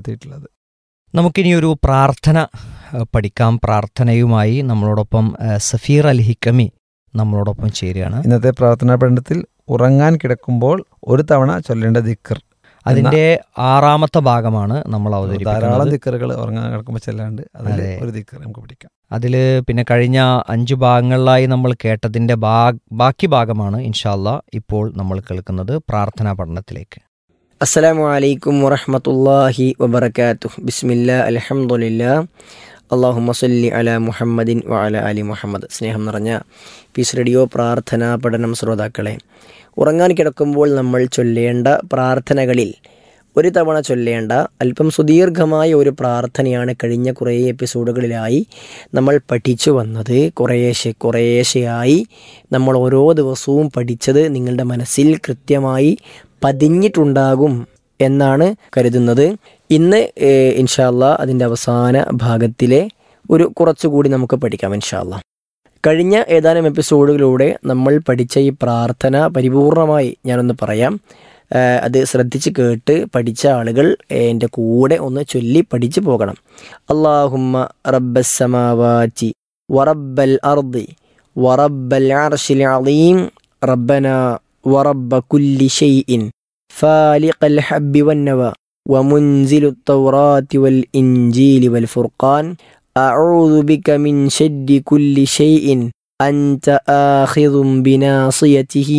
രേഖപ്പെടുത്തിയിട്ടുള്ളത് നമുക്കിനി ഒരു പ്രാർത്ഥന ഏഹ്, പഠിക്കാം പ്രാർത്ഥനയുമായി നമ്മളോടൊപ്പം ഏഹ്, സഫീർ അൽ ഹിക്കമി നമ്മളോടൊപ്പം ചേരുകയാണ് ഇന്നത്തെ പ്രാർത്ഥനാ പഠനത്തിൽ ഉറങ്ങാൻ കിടക്കുമ്പോൾ ഒരു തവണ ചൊല്ലേണ്ട ദിക്കർ അതിന്റെ ആറാമത്തെ ഭാഗമാണ് നമ്മൾ ധാരാളം അവതരിപ്പിക്കുന്നത് ദിക്കറുകൾ ഉറങ്ങാൻ കിടക്കുമ്പോൾ ചെല്ലാണ്ട് അതിൽ അതെ. ഒരു ദിക്കർ നമുക്ക് പഠിക്കാം അതിൽ പിന്നെ കഴിഞ്ഞ അഞ്ചു ഭാഗങ്ങളിലായി നമ്മൾ കേട്ടതിന്റെ ഭാഗ് ബാക്കി ഭാഗമാണ് ഇൻഷാല്ല ഇപ്പോൾ നമ്മൾ കേൾക്കുന്നത് പ്രാർത്ഥനാ പഠനത്തിലേക്ക് അസ്സലാമു അലൈക്കും വറഹ്മത്തുള്ളാഹി വബറകാതുഹു ബിസ്മില്ലാ അൽഹംദുലില്ലാ അള്ളാഹുമ്മ സല്ലി അല മുഹമ്മദിൻ വ അല അലി മുഹമ്മദ് സ്നേഹം നിറഞ്ഞ പീസ് റേഡിയോ പ്രാർത്ഥനാ പഠനം ശ്രോതാക്കളെ ഉറങ്ങാൻ കിടക്കുമ്പോൾ നമ്മൾ ചൊല്ലേണ്ട പ്രാർത്ഥനകളിൽ ഒരു തവണ ചൊല്ലേണ്ട അല്പം സുദീർഘമായ ഒരു പ്രാർത്ഥനയാണ് കഴിഞ്ഞ കുറേ എപ്പിസോഡുകളിലായി നമ്മൾ പഠിച്ചു വന്നത് കുറേശ്ശെ കുറേശ്ശെയായി നമ്മൾ ഓരോ ദിവസവും പഠിച്ചത് നിങ്ങളുടെ മനസ്സിൽ കൃത്യമായി പതിഞ്ഞിട്ടുണ്ടാകും എന്നാണ് കരുതുന്നത് ഇന്ന് ഏഹ്, ഇൻഷാല്ല അതിൻ്റെ അവസാന ഭാഗത്തിലെ ഒരു കുറച്ചുകൂടി നമുക്ക് പഠിക്കാം ഇൻഷാല്ല കഴിഞ്ഞ ഏതാനും എപ്പിസോഡുകളിലൂടെ നമ്മൾ പഠിച്ച ഈ പ്രാർത്ഥന പരിപൂർണമായി ഞാനൊന്ന് പറയാം ഏഹ്, അത് ശ്രദ്ധിച്ച് കേട്ട് പഠിച്ച ആളുകൾ ഏഹ്, എൻ്റെ കൂടെ ഒന്ന് ചൊല്ലി പഠിച്ചു പോകണം അള്ളാഹുമ്മ റബ്ബസ്സമാവാറ്റി വറബ്ബൽ അർദി വറബ്ബൽ അർഷിൽ അളീം റബ്ബന ورب كل شيء فالق الحب والنوى ومنزل التوراة والإنجيل والفرقان أعوذ بك من شد كل شيء أنت آخذ بناصيته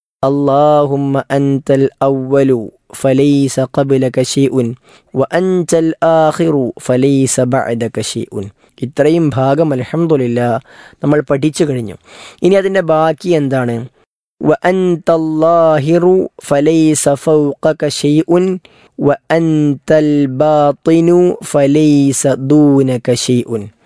اللهم أنت الأول فليس قبلك شيء وأنت الآخر فليس بعدك شيء ഇത്രയും ഭാഗം അലഹമുല്ല നമ്മൾ പഠിച്ചു കഴിഞ്ഞു ഇനി അതിൻ്റെ ബാക്കി എന്താണ് وأنت الظاهر فليس فوقك شيء وأنت الباطن فليس دونك شيء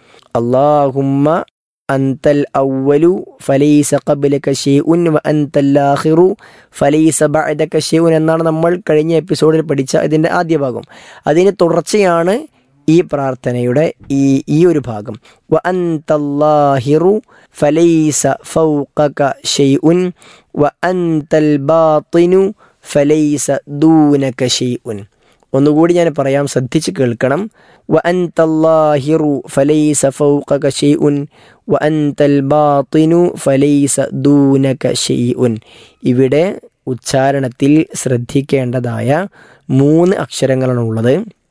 اللهم أنت الأول فليس قبلك شيء وأنت الآخر فليس بعدك شيء എന്നാണ് നമ്മൾ കഴിഞ്ഞ എപ്പിസോഡിൽ പഠിച്ച ഇതിൻ്റെ ആദ്യ ഭാഗം അതിന് തുടർച്ചയാണ് ഈ പ്രാർത്ഥനയുടെ ഈ ഈ ഒരു ഭാഗം വ അന്തല്ലാഹിറു ഫലൈസ ഫൗഖക ഷെയ്ഉൻ വ അന്തൽ ബാത്തിനു ഫലൈസ ദൂനക ഷെയ്ഉൻ ഒന്നുകൂടി ഞാൻ പറയാം ശ്രദ്ധിച്ച് കേൾക്കണം വ അന്തല്ലാഹിറു ഫലൈസ ഫൗഖക ഷെയ്ഉൻ വ അന്തൽ ബാത്തിനു ഫലൈസ ദൂനക ഷെയ്ഉൻ ഇവിടെ ഉച്ചാരണത്തിൽ ശ്രദ്ധിക്കേണ്ടതായ മൂന്ന് അക്ഷരങ്ങളാണ് ഉള്ളത്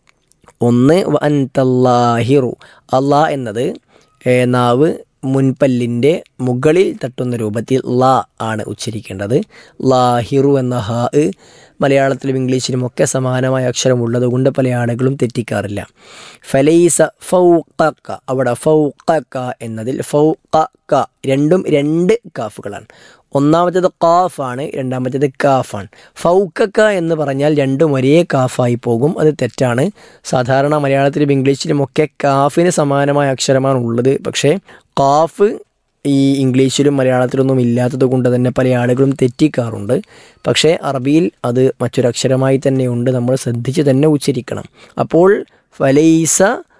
ഒന്ന് വ അൻതല്ലാഹിറു അള്ളാ എന്നത് ഏ, നാവ് മുൻപല്ലിൻ്റെ മുകളിൽ തട്ടുന്ന രൂപത്തിൽ ലാ ആണ് ഉച്ചരിക്കേണ്ടത് ലാഹിറു എന്ന ഹാ മലയാളത്തിലും ഇംഗ്ലീഷിലും ഒക്കെ സമാനമായ അക്ഷരമുള്ളത് കൊണ്ട് പല ആളുകളും തെറ്റിക്കാറില്ല ഫലൈസ ഫൗഖക്ക അവിടെ ഫൗഖക്ക എന്നതിൽ ഫൗഖക്ക രണ്ടും രണ്ട് കാഫുകളാണ് ഒന്നാമത്തേത് കാഫാണ് രണ്ടാമത്തേത് കാഫാണ് ഫൗക്കക്ക എന്ന് പറഞ്ഞാൽ രണ്ടും ഒരേ കാഫായി പോകും അത് തെറ്റാണ് സാധാരണ മലയാളത്തിലും ഇംഗ്ലീഷിലും ഒക്കെ കാഫിന് സമാനമായ അക്ഷരമാണ് ഉള്ളത് പക്ഷേ കാഫ് ഈ ഇംഗ്ലീഷിലും മലയാളത്തിലൊന്നും ഇല്ലാത്തത് കൊണ്ട് തന്നെ പല ആളുകളും തെറ്റിക്കാറുണ്ട് പക്ഷേ അറബിയിൽ അത് മറ്റൊരക്ഷരമായി തന്നെയുണ്ട് നമ്മൾ ശ്രദ്ധിച്ച് തന്നെ ഉച്ചരിക്കണം അപ്പോൾ ഫലൈസ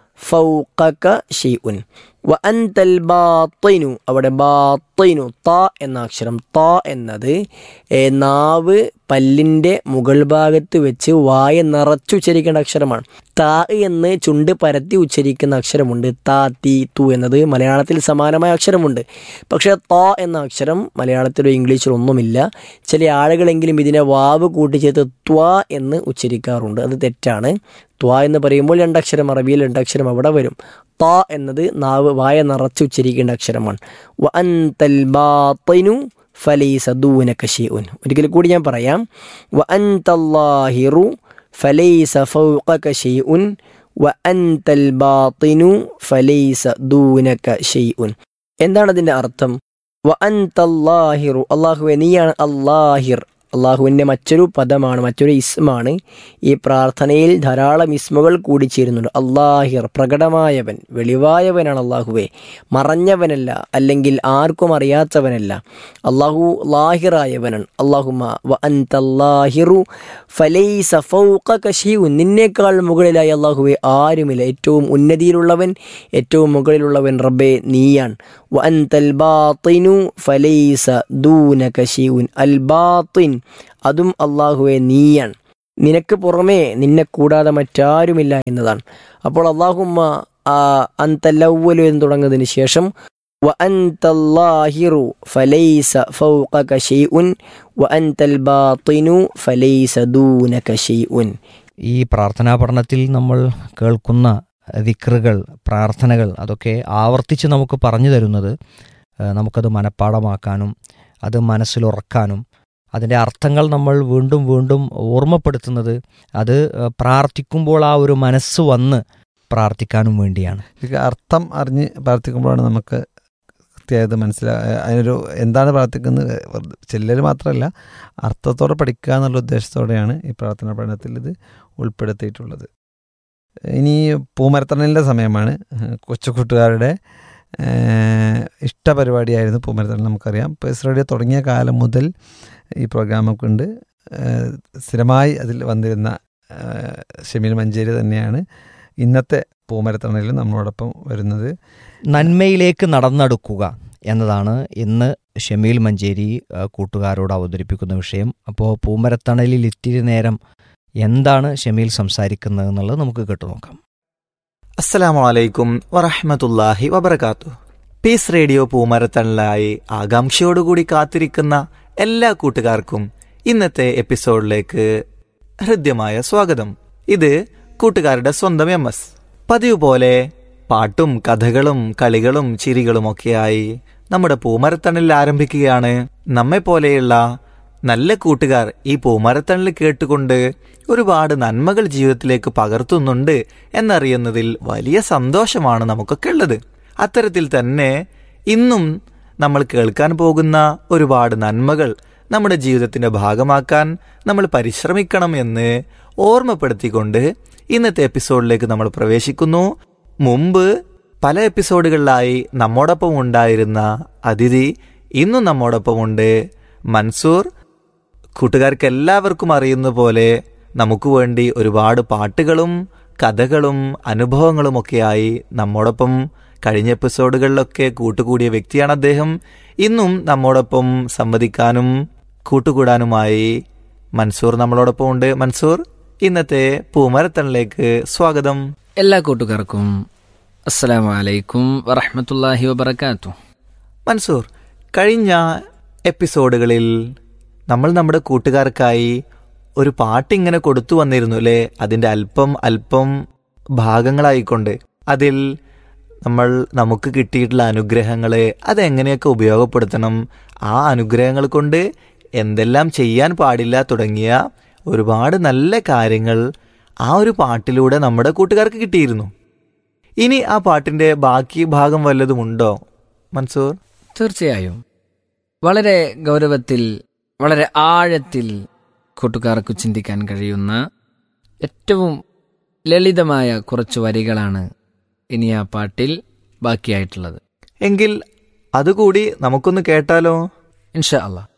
ഫൗഖക ഷെയ്ഉൻ വ അൻതൽ ബാത്തിനു അവിടെ ബാത്തിനു ത എന്ന അക്ഷരം ത എന്നത് ഏ, നാവ് പല്ലിൻ്റെ മുകൾ ഭാഗത്ത് വെച്ച് വായ നിറച്ചുച്ചരിക്കേണ്ട അക്ഷരമാണ് താ എന്ന് ചുണ്ട് പരത്തി ഉച്ചരിക്കുന്ന അക്ഷരമുണ്ട് താ തീ തു എന്നത് മലയാളത്തിൽ സമാനമായ അക്ഷരമുണ്ട് പക്ഷേ ത എന്ന അക്ഷരം മലയാളത്തിലോ ഇംഗ്ലീഷിലോ ഒന്നുമില്ല ചില ആളുകളെങ്കിലും ഇതിനെ വാവ് കൂട്ടിച്ചേർത്ത് ത്വ എന്ന് ഉച്ചരിക്കാറുണ്ട് അത് തെറ്റാണ് ത്വ എന്ന് പറയുമ്പോൾ രണ്ടക്ഷരം അറബിയിൽ രണ്ടക്ഷരം അവിടെ വരും ത എന്നത് നാവ് വായ നിറച്ച് ഉച്ചരിക്കേണ്ട അക്ഷരമാണ് വ അൻതൽ ബാത്തിനു ഫലൈസ ദൂനക ഷൈഉൻ ഒരിക്കൽ കൂടി ഞാൻ പറയാം വ അൻതല്ലാഹിറു ഫലൈസ ഫൗഖക ഷൈഉൻ വ അൻതൽ ബാത്തിനു ഫലൈസ ദൂനക ഷൈഉൻ എന്താണ് അതിൻ്റെ അർത്ഥം വ അൻതല്ലാഹിറു അള്ളാഹുവെ നീയാണ് അല്ലാഹിർ അള്ളാഹുവിൻ്റെ മറ്റൊരു പദമാണ് മറ്റൊരു ഇസ്മാണ് ഈ പ്രാർത്ഥനയിൽ ധാരാളം ഇസ്മുകൾ കൂടി ചേരുന്നുണ്ട് അള്ളാഹിർ പ്രകടമായവൻ വെളിവായവനാണ് അള്ളാഹുവെ മറഞ്ഞവനല്ല അല്ലെങ്കിൽ ആർക്കും അറിയാത്തവനല്ല അള്ളാഹു ലാഹിറായവനാണ് അള്ളാഹുമ വ അൻതല്ലാഹിറു ഫലൈസ ഫൗഖക ഷൈഉൻ നിന്നേക്കാൾ മുകളിലായി അള്ളാഹുവെ ആരുമില്ല ഏറ്റവും ഉന്നതിയിലുള്ളവൻ ഏറ്റവും മുകളിലുള്ളവൻ റബ്ബെ നീയാണ് വ അൻതൽ ബാത്തിനു ഫലൈസ ദൂനക ഷൈഉൻ അൽ ബാത്തിൻ അതും അള്ളാഹുവെ നീയാണ് നിനക്ക് പുറമേ നിന്നെ കൂടാതെ മറ്റാരുമില്ല എന്നതാണ് അപ്പോൾ അള്ളാഹുമ്മ അന്തല്ലവലു എന്ന് തുടങ്ങുന്നതിന് ശേഷം وأنت الظاهر فليس فوقك شيء وأنت الباطن فليس دونك شيء ഈ പ്രാർത്ഥനാ പഠനത്തിൽ നമ്മൾ കേൾക്കുന്ന വിക്രുകൾ പ്രാർത്ഥനകൾ അതൊക്കെ ആവർത്തിച്ച് നമുക്ക് പറഞ്ഞു തരുന്നത് ഏഹ്, നമുക്കത് മനഃപ്പാടമാക്കാനും അത് മനസ്സിലുറക്കാനും അതിൻ്റെ അർത്ഥങ്ങൾ നമ്മൾ വീണ്ടും വീണ്ടും ഓർമ്മപ്പെടുത്തുന്നത് അത് ഏഹ്, പ്രാർത്ഥിക്കുമ്പോൾ ആ ഒരു മനസ്സ് വന്ന് പ്രാർത്ഥിക്കാനും വേണ്ടിയാണ് ഇത് അർത്ഥം അറിഞ്ഞ് പ്രാർത്ഥിക്കുമ്പോഴാണ് നമുക്ക് കൃത്യമായത് മനസ്സിലാ അതിനൊരു എന്താണ് പ്രാർത്ഥിക്കുന്നത് ചെല്ലൽ മാത്രമല്ല അർത്ഥത്തോടെ പഠിക്കുക എന്നുള്ള ഉദ്ദേശത്തോടെയാണ് ഈ പ്രാർത്ഥനാ പഠനത്തിൽ ഇത് ഉൾപ്പെടുത്തിയിട്ടുള്ളത് ഇനി പൂമരത്തണലിൻ്റെ സമയമാണ് കൊച്ചു കൂട്ടുകാരുടെ ഏഹ്, ഇഷ്ടപരിപാടിയായിരുന്നു പൂമരത്തണൽ നമുക്കറിയാം പേസ് റേഡിയോ തുടങ്ങിയ കാലം മുതൽ ഈ പ്രോഗ്രാമൊക്കെ ഉണ്ട് ഏഹ്, സ്ഥിരമായി അതിൽ വന്നിരുന്ന ഏഹ്, ഷമീൽ മഞ്ചേരി തന്നെയാണ് ഇന്നത്തെ പൂമരത്തണലിൽ നമ്മളോടൊപ്പം വരുന്നത് നന്മയിലേക്ക് നടന്നെടുക്കുക എന്നതാണ് ഇന്ന് ഷമീൽ മഞ്ചേരി ആ, കൂട്ടുകാരോട് അവതരിപ്പിക്കുന്ന വിഷയം അപ്പോൾ പൂമരത്തണലിൽ ഇത്തിരി നേരം എന്താണ് ഷമീൽ സംസാരിക്കുന്നത് എന്നുള്ളത് നമുക്ക് കേട്ടു നോക്കാം അസ്സലാമു അലൈക്കും വറഹ്മത്തുള്ളാഹി വബർക്കാത്തു പീസ് റേഡിയോ പൂമരത്തണലായി ആകാംക്ഷയോടുകൂടി കാത്തിരിക്കുന്ന എല്ലാ കൂട്ടുകാർക്കും ഇന്നത്തെ എപ്പിസോഡിലേക്ക് ഹൃദ്യമായ സ്വാഗതം ഇത് കൂട്ടുകാരുടെ സ്വന്തം എം എസ് പതിവ് പോലെ പാട്ടും കഥകളും കളികളും ചിരികളുമൊക്കെയായി നമ്മുടെ പൂമരത്തണലിൽ ആരംഭിക്കുകയാണ് നമ്മെപ്പോലെയുള്ള നല്ല കൂട്ടുകാർ ഈ പൂമരത്തണൽ കേട്ടുകൊണ്ട് ഒരുപാട് നന്മകൾ ജീവിതത്തിലേക്ക് പകർത്തുന്നുണ്ട് എന്നറിയുന്നതിൽ വലിയ സന്തോഷമാണ് നമുക്കൊക്കെ ഉള്ളത് അത്തരത്തിൽ തന്നെ ഇന്നും നമ്മൾ കേൾക്കാൻ പോകുന്ന ഒരുപാട് നന്മകൾ നമ്മുടെ ജീവിതത്തിന്റെ ഭാഗമാക്കാൻ നമ്മൾ പരിശ്രമിക്കണം എന്ന് ഓർമ്മപ്പെടുത്തിക്കൊണ്ട് ഇന്നത്തെ എപ്പിസോഡിലേക്ക് നമ്മൾ പ്രവേശിക്കുന്നു മുമ്പ് പല എപ്പിസോഡുകളിലായി നമ്മോടൊപ്പം ഉണ്ടായിരുന്ന അതിഥി ഇന്നും നമ്മോടൊപ്പമുണ്ട് മൻസൂർ കൂട്ടുകാർക്ക് എല്ലാവർക്കും അറിയുന്ന പോലെ നമുക്ക് വേണ്ടി ഒരുപാട് പാട്ടുകളും കഥകളും അനുഭവങ്ങളുമൊക്കെയായി നമ്മോടൊപ്പം കഴിഞ്ഞ എപ്പിസോഡുകളിലൊക്കെ കൂട്ടുകൂടിയ വ്യക്തിയാണ് അദ്ദേഹം ഇന്നും നമ്മോടൊപ്പം സംവദിക്കാനും കൂട്ടുകൂടാനുമായി മൻസൂർ നമ്മളോടൊപ്പം ഉണ്ട് മൻസൂർ ഇന്നത്തെ പൂമരത്തണിലേക്ക് സ്വാഗതം എല്ലാ കൂട്ടുകാർക്കും അസ്സലാമു അലൈക്കും വറഹ്മത്തുള്ളാഹി വബറകാത്തു മൻസൂർ കഴിഞ്ഞ എപ്പിസോഡുകളിൽ നമ്മൾ നമ്മുടെ കൂട്ടുകാർക്കായി ഒരു പാട്ടിങ്ങനെ കൊടുത്തു വന്നിരുന്നു അല്ലേ അതിൻ്റെ അല്പം അല്പം ഭാഗങ്ങളായിക്കൊണ്ട് അതിൽ നമ്മൾ നമുക്ക് കിട്ടിയിട്ടുള്ള അനുഗ്രഹങ്ങളെ അതെങ്ങനെയൊക്കെ ഉപയോഗപ്പെടുത്തണം ആ അനുഗ്രഹങ്ങൾ കൊണ്ട് എന്തെല്ലാം ചെയ്യാൻ പാടില്ല തുടങ്ങിയ ഒരുപാട് നല്ല കാര്യങ്ങൾ ആ ഒരു പാട്ടിലൂടെ നമ്മുടെ കൂട്ടുകാർക്ക് കിട്ടിയിരുന്നു ഇനി ആ പാട്ടിന്റെ ബാക്കി ഭാഗം വല്ലതുമുണ്ടോ മൻസൂർ തീർച്ചയായും വളരെ ഗൗരവത്തിൽ വളരെ ആഴത്തിൽ കൂട്ടുകാർക്ക് ചിന്തിക്കാൻ കഴിയുന്ന ഏറ്റവും ലളിതമായ കുറച്ച് വരികളാണ് ഇനി ആ പാട്ടിൽ ബാക്കിയായിട്ടുള്ളത് എങ്കിൽ അതുകൂടി നമുക്കൊന്ന് കേട്ടാലോ ഇൻഷാ അള്ളാഹ്